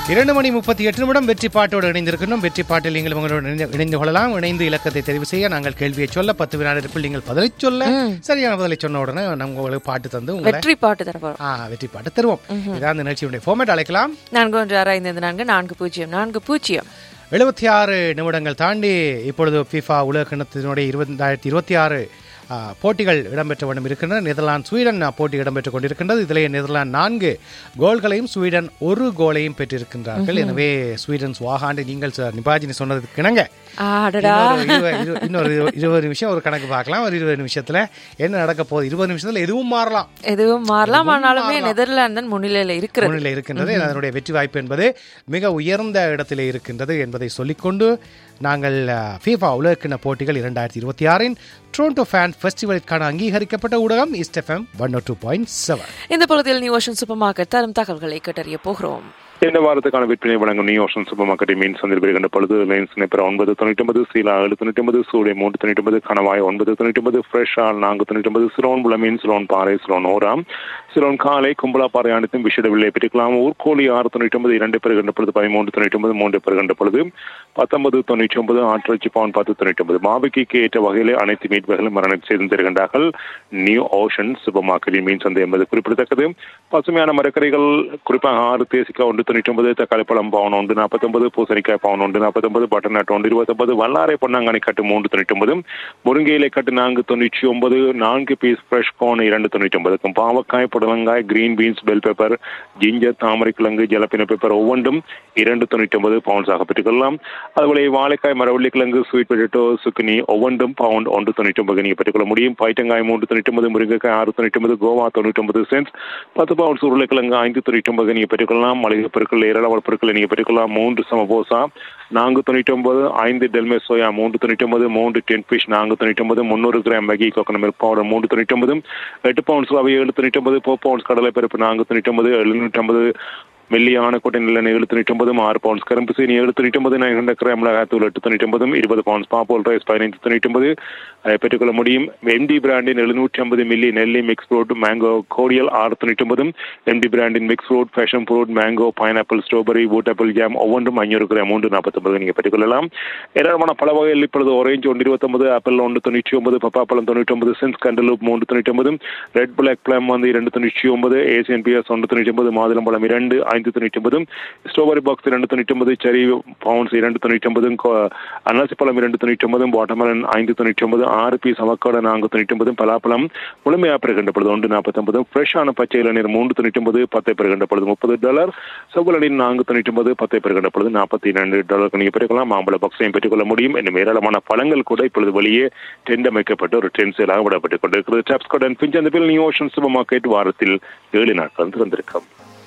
இரண்டு மணி முப்பத்தி எட்டு நிமிடம் வெற்றி பாட்டோடு இணைந்திருக்கின்றோம் வெற்றி பாட்டில் நீங்கள் உங்களோடு இணைந்து- இணைந்து கொள்ளலாம் இணைந்து இலக்கத்தை தெரிவு செய்ய நாங்கள் கேள்வியை சொல்ல பத்து வினாடிற்குள் நீங்கள் பதிலை சொல்ல சரியான பதிலை சொன்ன உடனே நம்ம உங்களுக்கு பாட்டு தந்து உங்களை வெற்றி பாட்டு தரப்போம் ஆ, வெற்றி பாட்டு தருவோம் இதான் இந்த நிகழ்ச்சியுடைய ஃபார்மேட் அழைக்கலாம் நான்கு ஒன்று ஆறு ஐந்து ஐந்து நான்கு நான்கு பூஜ்ஜியம் நான்கு பூஜ்ஜியம் எழுபத்தி ஆறு நிமிடங்கள் தாண்டி இப்பொழுது FIFA உலக கிணத்தினுடைய இருபதாயிரத்தி இருபத்தி ஆறு ஆ, போட்டிகள் இடம்பெற்ற வண்ணம் இருக்கின்றன நெதர்லாந்து ஸ்வீடன் ஆ, போட்டி இடம்பெற்றுக் கொண்டிருக்கின்றது இதிலே நெதர்லாந்து நான்கு கோல்களையும் ஸ்வீடன் ஒரு கோலையும் பெற்றிருக்கின்றார்கள் எனவே ஸ்வீடன் சுவாகாண்டு நீங்கள் ச- நிபாஜினி சொன்னதுக்கு இணங்க ஆடடா இன்னொரு இருபது- இரு- இன்னொரு இருபது- இருபது நிமிஷம் ஒரு கணக்கு பார்க்கலாம் ஒரு இருபது நிமிஷத்துல என்ன நடக்க போகுது இருபது நிமிஷத்துல எதுவும் மாறலாம் எதுவும் மாறலாம் ஆனாலுமே நெதர்லாந்து தான் முன்னிலையில இருக்கிறது முன்னிலை இருக்கின்றது அதனுடைய வெற்றி வாய்ப்பு என்பது மிக உயர்ந்த இடத்திலே இருக்கின்றது என்பதை சொல்லிக்கொண்டு நாங்கள் ஃபீஃபா உலகக்கிண போட்டிகள் இரண்டாயிரத்தி இருபத்தி ஆறின் ட்ரோண்டோ ஃபேன் ஃபெஸ்டிவலுக்கான அங்கீகரிக்கப்பட்ட ஊடகம் இஸ்டெஃப்எம் ஒன் டூ பாயிண்ட் செவன் இந்த பகுதியில் நியூ ஓஷன் சூப்பர் மார்க்கெட் தரும் தகவல்களை கேட்டறிய போகிறோம் இந்த வாரத்துக்கான விற்பனை வழங்கும் நியூ ஓஷன் சூப்பர் மார்க்கெட்டில் மீன் சந்தையில் வருகின்ற பொழுது லைன்ஸ் நிப்பர் ஒன்பது தொண்ணூற்றி ஒன்பது சீலா ஏழு தொண்ணூற்றி ஒன்பது சூடை மூன்று தொண்ணூற்றி ஒன்பது கணவாய் ஒன்பது தொண்ணூற்றி ஒன்பது ஃப்ரெஷ் ஆல் நான்கு தொண்ணூற்றி ஒன்பது சிலோன் புலமீன் சிலோன் பாறை சிலோன் ஓராம் சிலோன் காலை கும்பலா பாறை அனைத்தும் விஷட விலை பெற்றுக்கலாம் ஊர்கோழி ஆறு தொண்ணூற்றி ஒன்பது இரண்டு பெறுகின்ற பொழுது பதிமூன்று தொண்ணூற்றி ஒன்பது மூன்று பெறுகின்ற பொழுது பத்தொன்பது தொண்ணூற்றி ஒன்பது ஆட்டிறைச்சி பவுன் பத்து தொண்ணூற்றி ஒன்பது மாபிக்கு ஏற்ற வகையில் அனைத்து மீட் வகைகளும் மரணம் செய்து தருகின்றார்கள் நியூ ஓஷன் சூப்பர் மார்க்கெட்டில் மீன் சந்தை என்பது குறிப்பிடத்தக்கது பசுமையான மரக்கறிகள் குறிப்பாக ஆறு தேசிக்காய் ஒன்று தொண்ணூற்றி ஒன்பது தக்காளி பழம் பவுன் ஒன்று நாற்பத்தொன்பது பூசணிக்காய் பவுன் ஒன்று நாற்பத்தொன்பது பட்டர் நட் ஒன்று இருபத்தொன்பது வல்லாரை பொன்னாங்கனி கட்டு மூன்று தொண்ணூற்றி ஒன்பது முருங்கை இலை கட்டு நான்கு தொண்ணூற்றி ஒன்பது நான்கு பீஸ் ஃப்ரெஷ் கோன் இரண்டு தொண்ணூற்றி ஒன்பதுக்கும் பாவக்காய் புடலங்காய் green beans bell pepper ginger தாமரை கிழங்கு ஜலப்பின பெப்பர் ஒவ்வொன்றும் இரண்டு தொண்ணூற்றி ஒன்பது பவுண்ட்ஸாக பெற்றுக்கொள்ளலாம் அதுபோல வாழைக்காய் மரவள்ளி கிழங்கு ஸ்வீட் பொட்டேட்டோ சுக்குனி ஒவ்வொன்றும் பவுண்ட் ஒன்று தொண்ணூற்றி ஒன்பது நீங்கள் பெற்றுக்கொள்ள முடியும் பைட்டங்காய் மூன்று தொண்ணூற்றி ஒன்பது முருங்கைக்காய் ஆறு தொண்ணூற்றி ஒன்பது கோவா தொண்ணூற்றி ஒன்பது சென்ஸ் பத்து பவுண்ட்ஸ் உருளைக்கிழங்கு ஐந்து தொண்ணூற்றி ஒன்பது நீங்கள் பெற்றுக்கொள்ளலாம் மளிகை பொருட்கள் ஏராளமான பொருட்களை நீங்கள் பெற்றுக்கொள்ளலாம் மூன்று சமபோசா நான்கு தொண்ணூற்றி ஒன்பது ஐந்து டெல்மே சோயா மூன்று தொண்ணூற்றி ஒன்பது மூன்று டென் ஃபிஷ் நான்கு தொண்ணூற்றி ஒன்பது முந்நூறு gram Maggi coconut milk powder மூன்று தொண்ணூற்றி ஒன்பது எட்டு பவுண்ட்ஸ் ரவை ஏழு தொண்ணூற்றி ஒன்பது ஃபோர் பவுண்ட்ஸ் கடலை பருப்பு நான்கு தொண்ணூற்றி ஒன்பது எழுநூற்றி ஐம்பது மெல்லியான கோட்டை நிலன் ஏழு தொண்ணூற்றி ஒன்பதும் ஆறு பவுண்ட்ஸ் கரும்பு சீனி ஏழு தொண்ணூற்றி ஒன்பது நைன் ஹண்ட்ரட் கிராம் மிளகாத்தூள் எட்டு தொண்ணூற்றி ஒன்பதும் இருபது பவுண்ட்ஸ் பாப்போல் ரைஸ் பதினைந்து தொண்ணூற்றி ஒன்பது அதை பெற்றுக்கொள்ள முடியும் எம்டி பிராண்டின் எழுநூற்றி ஐம்பது மில்லி நெல்லி மிக்ஸ் ஃப்ரூட் மேங்கோ கோடியல் ஆறு தொண்ணூற்றி ஒன்பதும் எம்டி பிராண்டின் mix fruit passion fruit mango pineapple strawberry wood apple jam ஒவ்வொன்றும் ஐநூறு கிராம் மூன்று நாற்பத்தொன்பது நீங்கள் பெற்றுக்கொள்ளலாம் ஏராளமான பல வகைகள் இப்பொழுது ஒரேஞ்ச் ஒன்று இருபத்தொன்பது ஆப்பிள் ஒன்று தொண்ணூற்றி ஒன்பது பப்பாப்பழம் தொண்ணூற்றி ஒன்பது சென்ஸ் கண்டலூப் மூன்று தொண்ணூற்றி ஒன்பது ரெட் பிளாக் பிளம் வந்து இரண்டு தொண்ணூற்றி ஒன்பது ஏசியன் பிஎஸ் ஒன்று தொண்ணூற்றி ஒன்பது மாதுளம்பழம் இரண்டு ஐந்து தொண்ணூற்றி ஒன்பதும் ஸ்ட்ராபெரி பாக்ஸ் இரண்டு தொண்ணூற்றி ஒன்பது செரி பவுன்ஸ் இரண்டு தொண்ணூற்றி ஒன்பதும் அன்னாசி பழம் இரண்டு தொண்ணூற்றி ஒன்பதும் வாட்டர்மெலன் ஐந்து தொண்ணூற்றி ஒன்பது ஆறு பீஸ் அவக்காடோ நான்கு தொண்ணூற்றி ஒன்பதும் பலாப்பழம் முழுமையாக பெறுகின்ற பொழுது ஒன்று நாற்பத்தொன்பதும் ஃப்ரெஷ்ஷான பச்சை இளநீர் மூன்று தொண்ணூற்றி ஒன்பது பத்தை பெறுகின்ற பொழுது முப்பது டாலர் செவ்வளநீர் நான்கு தொண்ணூற்றி ஒன்பது பத்தை பெறுகின்ற பொழுது நாற்பத்தி இரண்டு டாலருக்கு நீங்கள் பெற்றுக்கொள்ளலாம் மாம்பழ பாக்ஸையும் பெற்றுக்கொள்ள முடியும் இன்னும் ஏராளமான பழங்கள் கூட இப்பொழுது வெளியே டெண்ட் அமைக்கப்பட்டு ஒரு டென் சேலாக விடப்பட்டுக் கொண்டிருக்கிறது டாப்ஸ்காட் அண்ட் பிஞ்ச் அந்த பில் நியூ ஓஷன் சூப்பர் மார்க்கெட் வாரத்தில் ஏழு நாட்கள் திறந்திருக்கும்